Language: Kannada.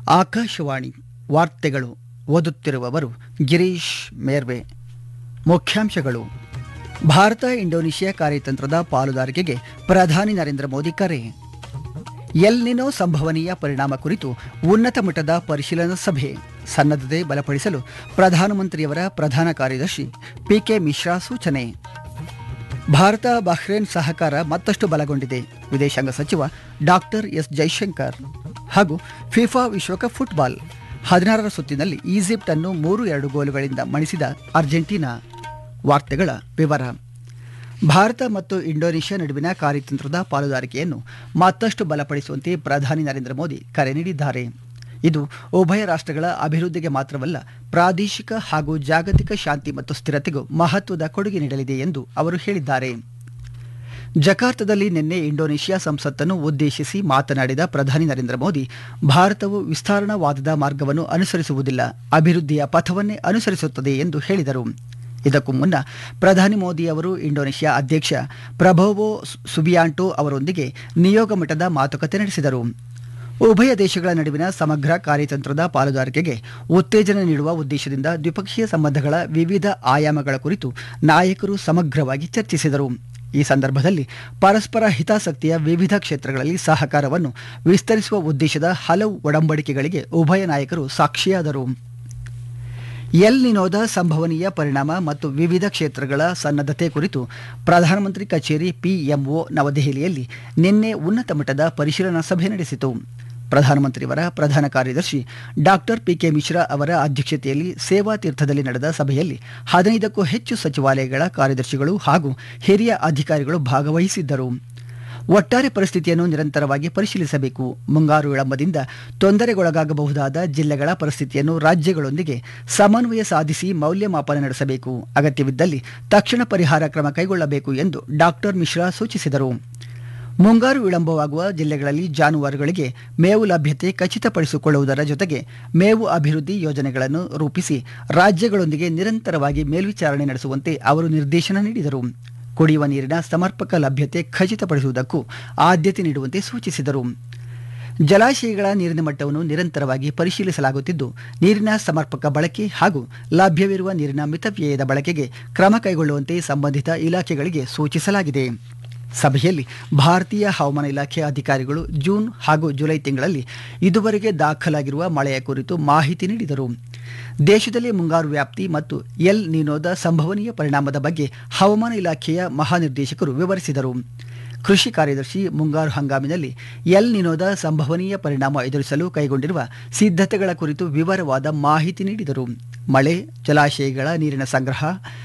ಆಕಾಶವಾಣಿ ವಾರ್ತೆಗಳು ಓದುತ್ತಿರುವವರು ಗಿರೀಶ್ ಮೇರ್ವೆ ಮುಖ್ಯಾಂಶಗಳು ಭಾರತ ಇಂಡೋನೇಷ್ಯಾ ಕಾರ್ಯತಂತ್ರದ ಪಾಲುದಾರಿಕೆಗೆ ಪ್ರಧಾನಿ ನರೇಂದ್ರ ಮೋದಿ ಕರೆ ಎಲ್ ನಿನೋ ಸಂಭವನೀಯ ಪರಿಣಾಮ ಕುರಿತು ಉನ್ನತ ಮಟ್ಟದ ಪರಿಶೀಲನಾ ಸಭೆ ಸನ್ನದ್ಧತೆ ಬಲಪಡಿಸಲು ಪ್ರಧಾನಮಂತ್ರಿಯವರ ಪ್ರಧಾನ ಕಾರ್ಯದರ್ಶಿ ಪಿಕೆ ಮಿಶ್ರಾ ಸೂಚನೆ ಭಾರತ ಬಹ್ರೇನ್ ಸಹಕಾರ ಮತ್ತಷ್ಟು ಬಲಗೊಂಡಿದೆ ವಿದೇಶಾಂಗ ಸಚಿವ ಡಾಕ್ಟರ್ ಎಸ್ ಜೈಶಂಕರ್ ಹಾಗೂ ಫಿಫಾ ವಿಶ್ವಕಪ್ ಫುಟ್ಬಾಲ್ ಹದಿನಾರರ ಸುತ್ತಿನಲ್ಲಿ ಈಜಿಪ್ಟ್ ಅನ್ನು ಮೂರು ಎರಡು ಗೋಲುಗಳಿಂದ ಮಣಿಸಿದ ಅರ್ಜೆಂಟೀನಾ ವಾರ್ತೆಗಳ ವಿವರ ಭಾರತ ಮತ್ತು ಇಂಡೋನೇಷ್ಯಾ ನಡುವಿನ ಕಾರ್ಯತಂತ್ರದ ಪಾಲುದಾರಿಕೆಯನ್ನು ಮತ್ತಷ್ಟು ಬಲಪಡಿಸುವಂತೆ ಪ್ರಧಾನಿ ನರೇಂದ್ರ ಮೋದಿ ಕರೆ ನೀಡಿದ್ದಾರೆ ಇದು ಉಭಯ ರಾಷ್ಟ್ರಗಳ ಅಭಿವೃದ್ಧಿಗೆ ಮಾತ್ರವಲ್ಲ ಪ್ರಾದೇಶಿಕ ಹಾಗೂ ಜಾಗತಿಕ ಶಾಂತಿ ಮತ್ತು ಸ್ಥಿರತೆಗೂ ಮಹತ್ವದ ಕೊಡುಗೆ ನೀಡಲಿದೆ ಎಂದು ಅವರು ಹೇಳಿದ್ದಾರೆ ಜಕಾರ್ತದಲ್ಲಿ ನಿನ್ನೆ ಇಂಡೋನೇಷ್ಯಾ ಸಂಸತ್ತನ್ನು ಉದ್ದೇಶಿಸಿ ಮಾತನಾಡಿದ ಪ್ರಧಾನಿ ನರೇಂದ್ರ ಮೋದಿ ಭಾರತವು ವಿಸ್ತರಣಾವಾದದ ಮಾರ್ಗವನ್ನು ಅನುಸರಿಸುವುದಿಲ್ಲ ಅಭಿವೃದ್ಧಿಯ ಪಥವನ್ನೇ ಅನುಸರಿಸುತ್ತದೆ ಎಂದು ಹೇಳಿದರು ಇದಕ್ಕೂ ಮುನ್ನ ಪ್ರಧಾನಿ ಮೋದಿ ಅವರು ಇಂಡೋನೇಷ್ಯಾ ಅಧ್ಯಕ್ಷ ಪ್ರಭೋವೋ ಸುಬಿಯಾಂಟೋ ಅವರೊಂದಿಗೆ ನಿಯೋಗ ಮಟ್ಟದ ಮಾತುಕತೆ ನಡೆಸಿದರು ಉಭಯ ದೇಶಗಳ ನಡುವಿನ ಸಮಗ್ರ ಕಾರ್ಯತಂತ್ರದ ಪಾಲುದಾರಿಕೆಗೆ ಉತ್ತೇಜನ ನೀಡುವ ಉದ್ದೇಶದಿಂದ ದ್ವಿಪಕ್ಷೀಯ ಸಂಬಂಧಗಳ ವಿವಿಧ ಆಯಾಮಗಳ ಕುರಿತು ನಾಯಕರು ಸಮಗ್ರವಾಗಿ ಚರ್ಚಿಸಿದರು ಈ ಸಂದರ್ಭದಲ್ಲಿ ಪರಸ್ಪರ ಹಿತಾಸಕ್ತಿಯ ವಿವಿಧ ಕ್ಷೇತ್ರಗಳಲ್ಲಿ ಸಹಕಾರವನ್ನು ವಿಸ್ತರಿಸುವ ಉದ್ದೇಶದ ಹಲವು ಒಡಂಬಡಿಕೆಗಳಿಗೆ ಉಭಯ ನಾಯಕರು ಸಾಕ್ಷಿಯಾದರು ಎಲ್ ನಿನೋದ ಸಂಭವನೀಯ ಪರಿಣಾಮ ಮತ್ತು ವಿವಿಧ ಕ್ಷೇತ್ರಗಳ ಸನ್ನದ್ಧತೆ ಕುರಿತು ಪ್ರಧಾನಮಂತ್ರಿ ಕಚೇರಿ ಪಿಎಂಒ ನವದೆಹಲಿಯಲ್ಲಿ ನಿನ್ನೆ ಉನ್ನತ ಮಟ್ಟದ ಪರಿಶೀಲನಾ ಸಭೆ ನಡೆಸಿತು ಪ್ರಧಾನಮಂತ್ರಿಯವರ ಪ್ರಧಾನ ಕಾರ್ಯದರ್ಶಿ ಡಾಕ್ಟರ್ ಪಿಕೆ ಮಿಶ್ರಾ ಅವರ ಅಧ್ಯಕ್ಷತೆಯಲ್ಲಿ ಸೇವಾ ತೀರ್ಥದಲ್ಲಿ ನಡೆದ ಸಭೆಯಲ್ಲಿ ಹದಿನೈದಕ್ಕೂ ಹೆಚ್ಚು ಸಚಿವಾಲಯಗಳ ಕಾರ್ಯದರ್ಶಿಗಳು ಹಾಗೂ ಹಿರಿಯ ಅಧಿಕಾರಿಗಳು ಭಾಗವಹಿಸಿದ್ದರು ಒಟ್ಟಾರೆ ಪರಿಸ್ಥಿತಿಯನ್ನು ನಿರಂತರವಾಗಿ ಪರಿಶೀಲಿಸಬೇಕು ಮುಂಗಾರು ವಿಳಂಬದಿಂದ ತೊಂದರೆಗೊಳಗಾಗಬಹುದಾದ ಜಿಲ್ಲೆಗಳ ಪರಿಸ್ಥಿತಿಯನ್ನು ರಾಜ್ಯಗಳೊಂದಿಗೆ ಸಮನ್ವಯ ಸಾಧಿಸಿ ಮೌಲ್ಯಮಾಪನ ನಡೆಸಬೇಕು ಅಗತ್ಯವಿದ್ದಲ್ಲಿ ತಕ್ಷಣ ಪರಿಹಾರ ಕ್ರಮ ಕೈಗೊಳ್ಳಬೇಕು ಎಂದು ಡಾಕ್ಟರ್ ಮಿಶ್ರಾ ಸೂಚಿಸಿದರು ಮುಂಗಾರು ವಿಳಂಬವಾಗುವ ಜಿಲ್ಲೆಗಳಲ್ಲಿ ಜಾನುವಾರುಗಳಿಗೆ ಮೇವು ಲಭ್ಯತೆ ಖಚಿತಪಡಿಸಿಕೊಳ್ಳುವುದರ ಜೊತೆಗೆ ಮೇವು ಅಭಿವೃದ್ಧಿ ಯೋಜನೆಗಳನ್ನು ರೂಪಿಸಿ ರಾಜ್ಯಗಳೊಂದಿಗೆ ನಿರಂತರವಾಗಿ ಮೇಲ್ವಿಚಾರಣೆ ನಡೆಸುವಂತೆ ಅವರು ನಿರ್ದೇಶನ ನೀಡಿದರು ಕುಡಿಯುವ ನೀರಿನ ಸಮರ್ಪಕ ಲಭ್ಯತೆ ಖಚಿತಪಡಿಸುವುದಕ್ಕೂ ಆದ್ಯತೆ ನೀಡುವಂತೆ ಸೂಚಿಸಿದರು ಜಲಾಶಯಗಳ ನೀರಿನ ಮಟ್ಟವನ್ನು ನಿರಂತರವಾಗಿ ಪರಿಶೀಲಿಸಲಾಗುತ್ತಿದ್ದು ನೀರಿನ ಸಮರ್ಪಕ ಬಳಕೆ ಹಾಗೂ ಲಭ್ಯವಿರುವ ನೀರಿನ ಮಿತವ್ಯಯದ ಬಳಕೆಗೆ ಕ್ರಮ ಕೈಗೊಳ್ಳುವಂತೆ ಸಂಬಂಧಿತ ಇಲಾಖೆಗಳಿಗೆ ಸೂಚಿಸಲಾಗಿದೆ ಸಭೆಯಲ್ಲಿ ಭಾರತೀಯ ಹವಾಮಾನ ಇಲಾಖೆ ಅಧಿಕಾರಿಗಳು ಜೂನ್ ಹಾಗೂ ಜುಲೈ ತಿಂಗಳಲ್ಲಿ ಇದುವರೆಗೆ ದಾಖಲಾಗಿರುವ ಮಳೆಯ ಕುರಿತು ಮಾಹಿತಿ ನೀಡಿದರು ದೇಶದಲ್ಲಿ ಮುಂಗಾರು ವ್ಯಾಪ್ತಿ ಮತ್ತು ಎಲ್ ನಿನೋದ ಸಂಭವನೀಯ ಪರಿಣಾಮದ ಬಗ್ಗೆ ಹವಾಮಾನ ಇಲಾಖೆಯ ಮಹಾನಿರ್ದೇಶಕರು ವಿವರಿಸಿದರು ಕೃಷಿ ಕಾರ್ಯದರ್ಶಿ ಮುಂಗಾರು ಹಂಗಾಮಿನಲ್ಲಿ ಎಲ್ ನಿನೋದ ಸಂಭವನೀಯ ಪರಿಣಾಮ ಎದುರಿಸಲು ಕೈಗೊಂಡಿರುವ ಸಿದ್ಧತೆಗಳ ಕುರಿತು ವಿವರವಾದ ಮಾಹಿತಿ ನೀಡಿದರು ಮಳೆ ಜಲಾಶಯಗಳ ನೀರಿನ ಸಂಗ್ರಹ